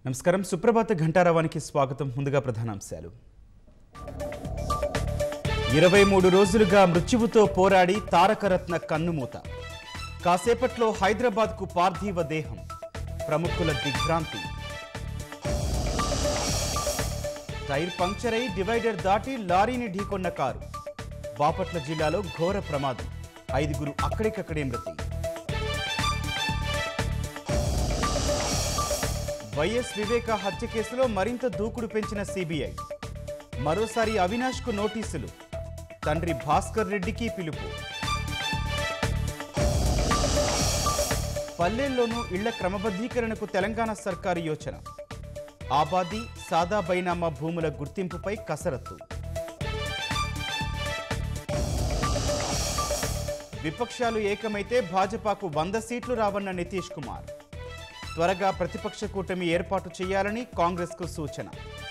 నమస్కారం సుప్రభాత ఘంటారావానికి స్వాగతం ముందుగా ప్రధానాంశాలు ఇరవై మూడు రోజులుగా మృత్యువుతో పోరాడి తారకరత్న కన్నుమూత కాసేపట్లో హైదరాబాద్కు పార్థివ దేహం ప్రముఖుల దిగ్భ్రాంతి టైర్ పంక్చర్ అయి డివైడర్ దాటి లారీని ఢీకొన్న కారు బాపట్ల జిల్లాలో ఘోర ప్రమాదం ఐదుగురు అక్కడికక్కడే మృతి వైఎస్ వివేక హత్య కేసులో మరింత దూకుడు పెంచిన సిబిఐ మరోసారి అవినాష్కు నోటీసులు తండ్రి భాస్కర్ రెడ్డికి పిలుపు పల్లెల్లోనూ ఇళ్ల క్రమబద్ధీకరణకు తెలంగాణ సర్కారు యోచన ఆబాదీ సాదా బైనామా భూముల గుర్తింపుపై కసరత్తు విపక్షాలు ఏకమైతే భాజపాకు వంద సీట్లు రావన్న నితీష్ కుమార్ త్వరగా ప్రతిపక్ష కూటమి ఏర్పాటు చేయాలని కాంగ్రెస్కు సూచన